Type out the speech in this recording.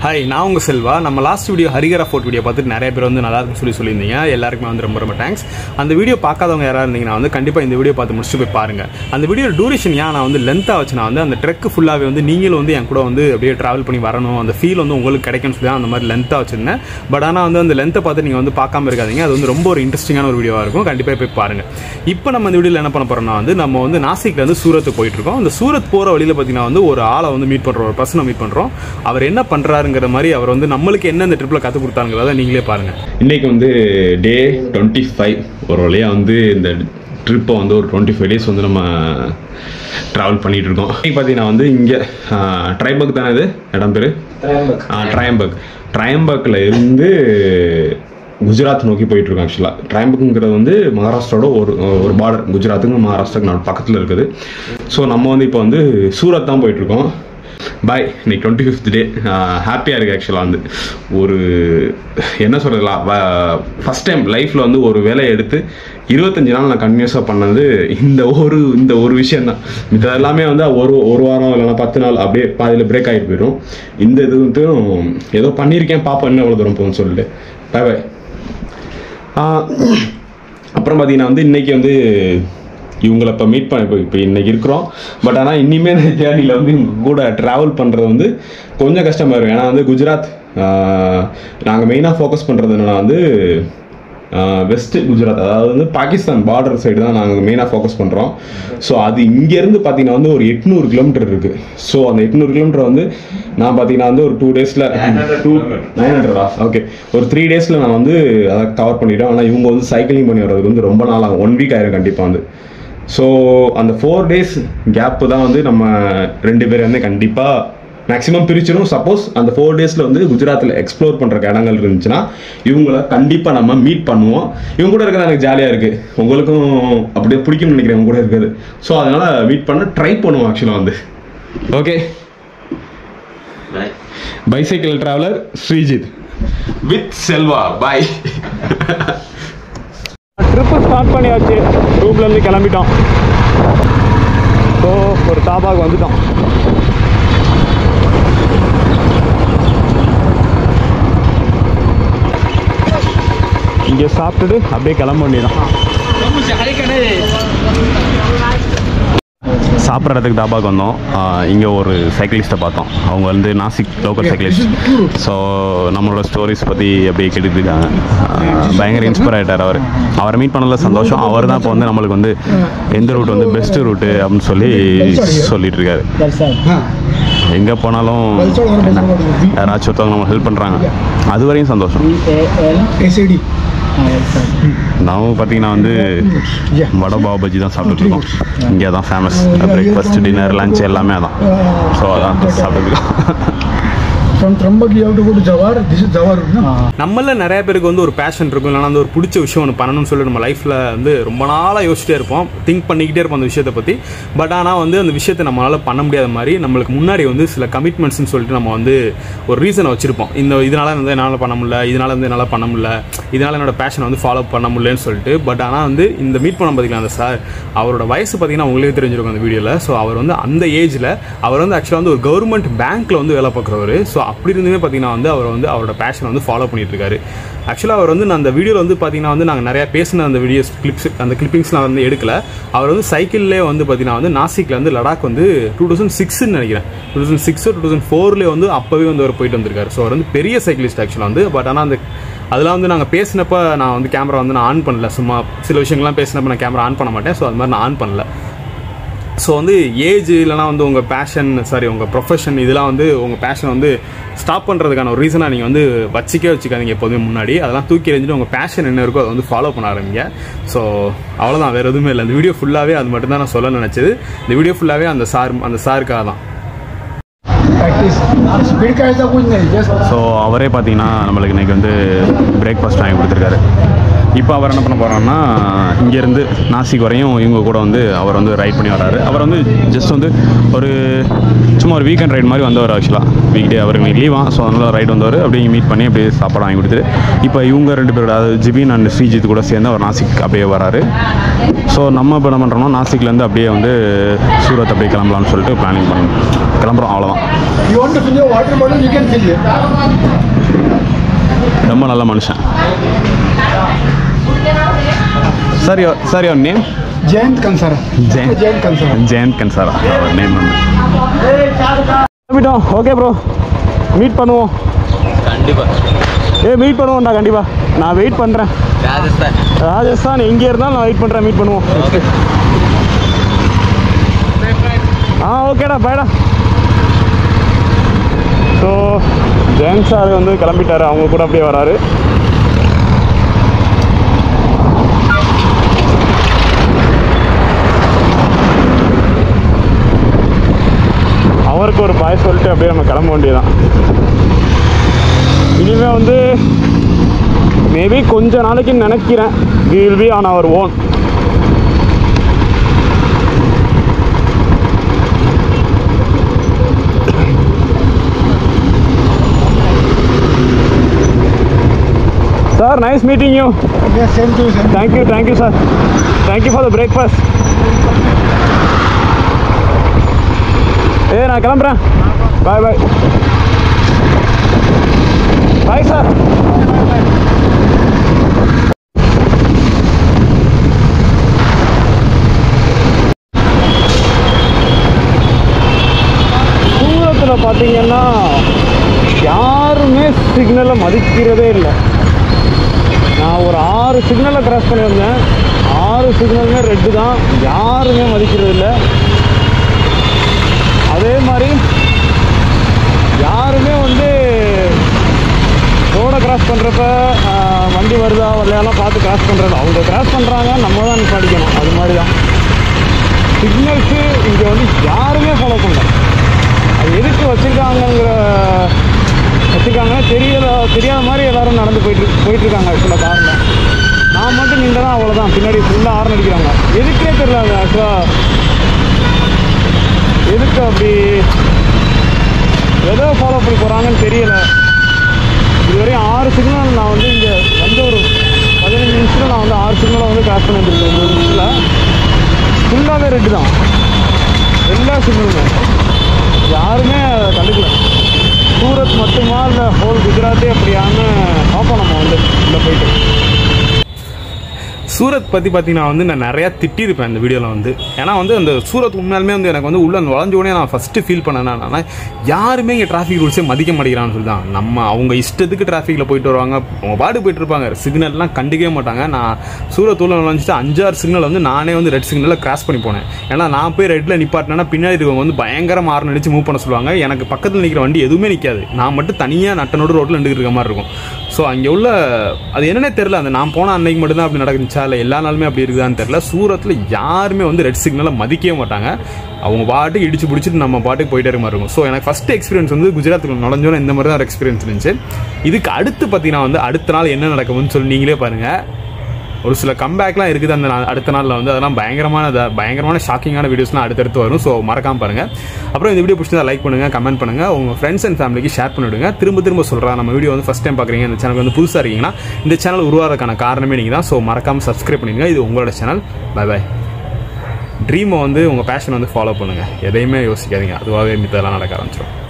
Hi நான் உங்கள் செல்வா நம்ம லாஸ்ட் வீடியோ ஹரிகரா ஃபோர்ட் வீடியோ பார்த்துட்டு நிறைய பேர் வந்து நல்லா இருக்குன்னு சொல்லி சொல்லியிருந்தீங்க எல்லாருக்குமே வந்து ரொம்ப ரொம்ப தேங்க்ஸ் அந்த வீடியோ பார்க்காதவங்க யாராவது இருந்தீங்கன்னா வந்து கண்டிப்பாக இந்த வீடியோ பார்த்து முடிச்சுட்டு போய் பாருங்க அந்த வீடியோ டூரேஷன் ஏன் நான் வந்து லென்த்தாக வச்சு நான் வந்து அந்த ட்ரெக் ஃபுல்லாகவே வந்து நீங்களும் வந்து என் கூட வந்து அப்படியே ட்ராவல் பண்ணி வரணும் அந்த ஃபீல் வந்து உங்களுக்கு கிடைக்கும்னு சொல்லி தான் அந்த மாதிரி லென்த்தாக வச்சிருந்தேன் பட் ஆனால் வந்து அந்த லென்த்தை பார்த்து நீங்கள் வந்து பார்க்காம இருக்காதீங்க அது வந்து ரொம்ப ஒரு இன்ட்ரெஸ்டிங்கான ஒரு வீடியோவாக இருக்கும் கண்டிப்பாக போய் பாருங்க இப்போ நம்ம இந்த வீடியோவில் என்ன பண்ண போறோம்னா வந்து நம்ம வந்து நாசிக்ல இருந்து சூரத் போயிட்டு இருக்கோம் அந்த சூரத் போகிற வழியில் பார்த்தீங்கன்னா வந்து ஒரு ஆளை வந்து மீட் பண்ணுறோம் ஒரு பர்சனை மீட் பண்ணுறோம் அவர் என்ன பண்ணுறாருங்கிற மாதிரி அவர் வந்து நம்மளுக்கு என்ன இந்த ட்ரிப்பில் கற்றுக் கொடுத்தாங்கிறத நீங்களே பாருங்க இன்னைக்கு வந்து டே டுவெண்ட்டி ஃபைவ் ஒரு வழியாக வந்து இந்த ட்ரிப்பை வந்து ஒரு டுவெண்ட்டி ஃபைவ் டேஸ் வந்து நம்ம ட்ராவல் பண்ணிட்டு இருக்கோம் இன்னைக்கு பார்த்தீங்கன்னா வந்து இங்கே ட்ரைபக் தானே இது இடம் பேர் ட்ரையம்பக் ட்ரையம்பக்கில் இருந்து குஜராத் நோக்கி போயிட்டு இருக்கோம் ஆக்சுவலாக ட்ரையம்பக்குங்கிறது வந்து மகாராஷ்டிராவோட ஒரு ஒரு பார்டர் குஜராத்துக்கும் மகாராஷ்டிராக்கு நான் பக்கத்தில் இருக்குது ஸோ நம்ம வந்து இப்போ வந்து சூரத் தான் போயிட்டு இருக்கோம் பாய் இன்னைக்கு டுவெண்ட்டி ஃபிஃப்த் டே ஹாப்பியாக இருக்குது ஆக்சுவலாக வந்து ஒரு என்ன சொல்கிறதுல ஃபஸ்ட் டைம் லைஃப்பில் வந்து ஒரு வேலையை எடுத்து இருபத்தஞ்சு நாள் நான் கண்டினியூஸாக பண்ணது இந்த ஒரு இந்த ஒரு விஷயம் தான் மித்த எல்லாமே வந்து ஒரு ஒரு வாரம் இல்லைன்னா பத்து நாள் அப்படியே பாதியில் பிரேக் ஆகிட்டு போயிடும் இந்த இது வந்து ஏதோ பண்ணியிருக்கேன் பாப்பா என்ன எவ்வளோ தூரம் போகும்னு சொல்லிட்டு பாய் பாய் அப்புறம் பார்த்தீங்கன்னா வந்து இன்னைக்கு வந்து இவங்கள இப்போ மீட் பண்ண இப்போ இப்போ இன்னைக்கு இருக்கிறோம் பட் ஆனால் இனிமேல் இந்த ஜேர்னியில் வந்து இவங்க கூட ட்ராவல் பண்ணுறது வந்து கொஞ்சம் கஷ்டமாக இருக்கும் ஏன்னா வந்து குஜராத் நாங்கள் மெயினாக ஃபோக்கஸ் பண்ணுறது என்னன்னா வந்து வெஸ்ட் குஜராத் அதாவது வந்து பாகிஸ்தான் பார்டர் சைடு தான் நாங்கள் மெயினாக ஃபோக்கஸ் பண்ணுறோம் ஸோ அது இங்கேருந்து பார்த்தீங்கன்னா வந்து ஒரு எட்நூறு கிலோமீட்டர் இருக்குது ஸோ அந்த எட்நூறு கிலோமீட்டர் வந்து நான் பார்த்தீங்கன்னா வந்து ஒரு டூ டேஸில் டூ நைன் ஹண்ட்ரடா ஓகே ஒரு த்ரீ டேஸில் நான் வந்து அதை கவர் பண்ணிட்டேன் ஆனால் இவங்க வந்து சைக்கிளிங் பண்ணி வர்றதுக்கு வந்து ரொம்ப நாள் ஆகும் ஒன் வீக் ஆயிரும் கண்டிப்பாக வந்து ஸோ அந்த ஃபோர் டேஸ் கேப்பு தான் வந்து நம்ம ரெண்டு பேரும் வந்து கண்டிப்பாக மேக்ஸிமம் பிரிச்சிடும் சப்போஸ் அந்த ஃபோர் டேஸில் வந்து குஜராத்தில் எக்ஸ்ப்ளோர் பண்ணுற இடங்கள் இருந்துச்சுன்னா இவங்கள கண்டிப்பாக நம்ம மீட் பண்ணுவோம் இவங்க கூட இருக்கிறது எனக்கு ஜாலியாக இருக்குது உங்களுக்கும் அப்படியே பிடிக்கும்னு நினைக்கிறேன் உங்க கூட இருக்குது ஸோ அதனால் மீட் பண்ண ட்ரை பண்ணுவோம் ஆக்சுவலாக வந்து okay bicycle traveller Sreejith with Selva பாய் ட்ரிப்பு ஸ்டார்ட் பண்ணியாச்சு ரூம்லேருந்து கிளம்பிட்டோம் ஸோ ஒரு தாபாக்கு வந்துட்டோம் இங்கே சாப்பிட்டுட்டு அப்படியே கிளம்ப வேண்டியதான் சாப்பிட்ற இடத்துக்கு தாபாக்கு வந்தோம் இங்கே ஒரு சைக்கிளிஸ்ட்டை பார்த்தோம் அவங்க வந்து நாசிக் லோக்கல் சைக்கிளிஸ்ட் ஸோ நம்மளோட ஸ்டோரிஸ் பற்றி அப்படியே கேட்டுட்டு இருக்காங்க ஆஹ் பயங்கர இன்ஸ்பயர் ஆகிட்டார் அவர் அவரை மீட் பண்ணல சந்தோஷம் அவர் தான் இப்போ வந்து நம்மளுக்கு வந்து எந்த ரூட் வந்து பெஸ்ட் ரூட்டு அப்படின்னு சொல்லி சொல்லிட்டு இருக்காரு எங்கே போனாலும் என்ன, யாராச்சும் ஒருத்தவங்க நம்ம ஹெல்ப் பண்ணுறாங்க அது வரையும் சந்தோஷம் एसिडी நாமும் பார்த்தீங்கன்னா வந்து வடை பாவ் பஜ்ஜி தான் சாப்பிட்டுட்டு இருக்கோம் இங்கே தான் ஃபேமஸ் பிரேக்ஃபாஸ்ட் டின்னர் லஞ்ச் எல்லாமே அதான் ஸோ அதான் சாப்பிட்டுட்டு இருக்கோம் from Trimbak you have to go to Jawhar this is Jawhar ना நம்மள நிறைய பேருக்கு வந்து ஒரு பேஷன் இருக்கும் இல்லைனா வந்து ஒரு பிடிச்ச விஷயம் ஒன்று பண்ணணும்னு சொல்லி நம்ம லைஃப்பில் வந்து ரொம்ப நாளாக யோசிச்சிட்டே இருப்போம் திங்க் பண்ணிக்கிட்டே இருப்போம் அந்த விஷயத்தை பற்றி பட் ஆனால் வந்து அந்த விஷயத்தை நம்மளால் பண்ண முடியாத மாதிரி நம்மளுக்கு முன்னாடி வந்து சில கமிட்மெண்ட்ஸ்னு சொல்லிட்டு நம்ம வந்து ஒரு ரீசனை வச்சுருப்போம் இந்த இதனால் வந்து என்னால் பண்ண முடியல இதனால் வந்து என்னால் பண்ண முடியல இதனால் என்னோட பேஷனை வந்து ஃபாலோ பண்ண முடியலன்னு சொல்லிட்டு பட் ஆனால் வந்து இந்த மீட் பண்ண பார்த்தீங்களா அந்த சார் அவரோட வயசு பார்த்தீங்கன்னா உங்களுக்கு தெரிஞ்சிருக்கும் அந்த வீடியோவில் ஸோ அவர் வந்து அந்த ஏஜில் அவர் வந்து ஆக்சுவலாக வந்து ஒரு கவர்மெண்ட் பேங்க்கில் வந்து வேலை பார்க்குறவர் ஸோ அப்படி இருந்துமே பார்த்தீங்கன்னா வந்து அவர் வந்து அவரோட பேஷனை வந்து ஃபாலோ பண்ணிட்டு இருக்காரு ஆக்சுவலாக அவர் வந்து நான் அந்த வீடியோவில் வந்து பார்த்தீங்கன்னா வந்து நாங்கள் நிறையா பேசின அந்த வீடியோஸ் கிளிப்ஸ் அந்த கிளிப்பிங்ஸ்லாம் வந்து எடுக்கல அவர் வந்து சைக்கிள்லேயே வந்து பார்த்தீங்கன்னா வந்து நாசிக்கில் வந்து லடாக் வந்து டூ தௌசண்ட் சிக்ஸ்னு நினைக்கிறேன் two thousand six two thousand ஃபோர்லேயே வந்து அப்போவே வந்து அவர் போயிட்டு வந்திருக்காரு ஸோ அவர் வந்து பெரிய சைக்கிளிஸ்ட் ஆக்சுவலாக வந்து பட் ஆனால் அந்த அதெல்லாம் வந்து நாங்கள் பேசினப்ப நான் வந்து கேமரா வந்து நான் ஆன் பண்ணல சும்மா சில விஷயங்கள்லாம் பேசினப்ப நான் கேமரா ஆன் பண்ண மாட்டேன் ஸோ அது மாதிரி நான் ஆன் பண்ணல ஸோ வந்து ஏஜ் இல்லைனா வந்து உங்கள் பேஷன் சாரி உங்கள் ப்ரொஃபஷன் இதெல்லாம் வந்து உங்கள் பேஷன் வந்து ஸ்டாப் பண்ணுறதுக்கான ஒரு ரீசனாக நீங்கள் வந்து வச்சிக்கே வச்சுக்காதீங்க எப்போதுமே முன்னாடி அதெல்லாம் தூக்கி எறிஞ்சிட்டு உங்கள் பேஷன் என்ன இருக்கோ அதை வந்து ஃபாலோ பண்ண ஆரம்பிங்க ஸோ அவ்வளோதான் வேறு எதுவுமே இல்லை இந்த வீடியோ ஃபுல்லாகவே அது மட்டும் தான் நான் சொல்ல நினச்சது இந்த வீடியோ ஃபுல்லாகவே அந்த சார் அந்த சாருக்காக தான் प्रैक्टिस स्पीड का ऐसा कुछ नहीं जस्ट ஸோ அவரே பார்த்தீங்கன்னா நம்மளுக்கு இன்றைக்கி வந்து பிரேக்ஃபாஸ்ட் வாங்கி கொடுத்துருக்காரு இப்போ அவர் என்ன பண்ண போகிறோம்னா இங்கேருந்து நாசிக் வரையும் இவங்க கூட வந்து அவர் வந்து ரைட் பண்ணி வராரு அவர் வந்து ஜஸ்ட் வந்து ஒரு சும்மா ஒரு வீக்கெண்ட் ரைட் மாதிரி வந்தவர் ஆக்சுவலாக வீக் டே அவருக்கு இன்னைக்கு லீவா ஸோ அதனால் ரைட் வந்தவர் அப்படியே மீட் பண்ணி அப்படியே சாப்பாடு வாங்கி கொடுத்துட்டு இப்போ இவங்க ரெண்டு பேரோட அதாவது ஜிபின் அண்ட் ஸ்ரீஜித் கூட சேர்ந்து அவர் நாசிக் அப்படியே வராரு ஸோ நம்ம இப்போ என்ன பண்ணுறோம்னா நாசிக்லேருந்து அப்படியே வந்து சூரத் அப்படியே கிளம்பலாம்னு சொல்லிட்டு பிளானிங் பண்ண கிளம்புறோம் அவ்வளோதான் You want to fill your water bottle, you can fill it. ரொம்ப நல்ல மனுஷன் sir your sir your name Jayant Kansara. Jayant. Jayant Kansara. Jayant Kansara அவர் நேம் வந்து கிளம்பிட்டோம் ஓகே ப்ரோ மீட் பண்ணுவோம் கண்டிப்பாக ஏ மீட் பண்ணுவோம்டா கண்டிப்பா நான் வெயிட் பண்ணுறேன் ராஜஸ்தான் ராஜஸ்தான் எங்கே இருந்தாலும் நான் வெயிட் பண்ணுறேன் மீட் பண்ணுவோம் ஆ ஓகேடா பாய்டா ஸோ ஜெயந்த் சார் வந்து கிளம்பிட்டாரு அவங்க கூட அப்படியே வராரு அவருக்கு ஒரு பாய் சொல்லிட்டு அப்படியே நம்ம கிளம்ப வேண்டியதான் இனிமே வந்து மேபி கொஞ்ச நாளைக்கு நினைக்கிறேன் we will be on our own sir nice meeting you Yeah, same to you, same. Thank you thank you sir thank you for the breakfast ஏ நான் கிளம்புறேன் பாய் பாய் பாய் சார் தூரத்தில் பார்த்தீங்கன்னா யாருமே சிக்னலை மதிக்கிறதே இல்லை நான் ஒரு ஆறு சிக்னலை கிராஸ் பண்ணி வந்தேன் ஆறு சிக்னலுமே ரெட்டு தான் யாருமே மதிக்கிறது இல்லை அதே மாதிரி யாருமே வந்து ரோடை கிராஸ் பண்ணுறப்ப வண்டி வருதா வரலையாலாம் பார்த்து கிராஸ் பண்ணுறது அவங்க கிராஸ் பண்ணுறாங்க நம்ம தான் நிப்பாடிக்கணும் அது மாதிரி தான் சிக்னல்ஸு இங்கே வந்து யாருமே ஃபாலோ பண்ணல அது எதுக்கு வச்சுருக்காங்கங்கிற வச்சுருக்காங்க தெரியல தெரியாத மாதிரி எல்லாரும் நடந்து போயிட்டு போயிட்டுருக்காங்க ஆக்சுவலாக காரில் நான் மட்டும் நின்றா அவ்வளோதான் பின்னாடி ஃபுல்லாக ஆரன் அடிக்கிறாங்க எதுக்கே தெரியல அது ஆக்சுவலாக எதுக்கு அப்படி எதோ ஃபாலோ பண்ணி போகிறாங்கன்னு தெரியல இதுவரையும் ஆறு சிக்னல் நான் வந்து இங்கே வந்து ஒரு பதினஞ்சு நிமிஷத்தில் நான் வந்து ஆறு சிக்னலை வந்து கிராஸ் பண்ணி வந்துருக்கேன் ஒரு நிமிஷத்தில் ஃபுல்லாகவே ரெட்டு தான் எல்லா சிக்னலுமே யாருமே அதை கண்டுக்கல சூரத் மட்டுமா இல்லை ஹோல் குஜராத்தே அப்படியான்னு பார்ப்போம் நம்ம வந்து உள்ள போயிட்டு சூரத் பற்றி பார்த்தீங்கன்னா வந்து நான் நிறையா திட்டியிருப்பேன் இந்த வீடியோவில் வந்து ஏன்னா வந்து அந்த சூரத் உண்மையாலுமே வந்து எனக்கு வந்து உள்ள நுழைஞ்ச உடனே நான் ஃபஸ்ட்டு ஃபீல் பண்ணேன்னா யாருமே இங்கே டிராஃபிக் ரூல்ஸே மதிக்க மாட்டேங்கிறான்னு சொல்லி தான் நம்ம அவங்க இஷ்டத்துக்கு டிராஃபிக்கில் போயிட்டு வருவாங்க அவங்க பாட்டு போயிட்டு இருப்பாங்க சிக்னல்லாம் கண்டுக்கவே மாட்டாங்க நான் சூரத் உள்ள நுழைஞ்சிட்டு அஞ்சாறு சிக்னல் வந்து நானே வந்து ரெட் சிக்னலில் கிராஸ் பண்ணி போனேன் ஏன்னா நான் போய் ரெட்டில் நிப்பாட்டினா பின்னாடி இருக்கவங்க வந்து பயங்கர மாறன் அடிச்சு மூவ் பண்ண சொல்லுவாங்க எனக்கு பக்கத்தில் நிற்கிற வண்டி எதுவுமே நிற்காது நான் மட்டும் தனியாக நட்டனோடு ரோட்டில் நின்றுட்டு இருக்க மாதிரி இருக்கும் ஸோ அங்கே உள்ள அது என்னன்னே தெரில அந்த நான் போன அன்னைக்கு மட்டும்தான் அப்படி நடந்துச்சா இல்லை எல்லா நாளுமே அப்படி இருக்குதான்னு தெரில சூரத்தில் யாருமே வந்து ரெட் சிக்னலை மதிக்கவே மாட்டாங்க அவங்க பாட்டுக்கு இடிச்சு பிடிச்சிட்டு நம்ம பாட்டுக்கு போயிட்டே இருக்க மாதிரி இருக்கும் ஸோ எனக்கு ஃபஸ்ட் எக்ஸ்பீரியன்ஸ் வந்து குஜராத்தில் நுழைஞ்சோன்னு இந்த மாதிரி தான் ஒரு எக்ஸ்பீரியன்ஸ் இருந்துச்சு இதுக்கு அடுத்து பார்த்தீங்கன்னா வந்து அடுத்த நாள் என்ன நடக்கும்னு சொல்லி நீங்களே பாருங்கள் ஒரு சில கம்பேக்லாம் இருக்குது அந்த நாள் அடுத்த நாளில் வந்து அதெல்லாம் பயங்கரமான இத- பயங்கரமான ஷாக்கிங்கான வீடியோஸ்லாம் அடுத்தடுத்து வரும் ஸோ மறக்காம பாருங்கள் அப்புறம் இந்த வீடியோ பிடிச்சதா லைக் பண்ணுங்கள் கமெண்ட் பண்ணுங்கள் உங்கள் ஃப்ரெண்ட்ஸ் அண்ட் ஃபேமிலிக்கு ஷேர் பண்ணிவிடுங்க திரும்ப திரும்ப சொல்கிறேன் நம்ம வீடியோ வந்து ஃபஸ்ட் டைம் பார்க்குறீங்க இந்த சேனல் வந்து புதுசாக இருக்கீங்கன்னா இந்த சேனல் உருவாகிறதுக்கான காரணமே நீங்கள் தான் ஸோ மறக்காமல் சப்ஸ்கிரைப் பண்ணிடுங்க இது உங்களோட சேனல் பை பை ட்ரீமை வந்து உங்கள் பேஷன் வந்து ஃபாலோ பண்ணுங்கள் எதையுமே யோசிக்காதீங்க அதுவாகவே மித்தெல்லாம் நடக்க ஆரம்பிச்சிடும்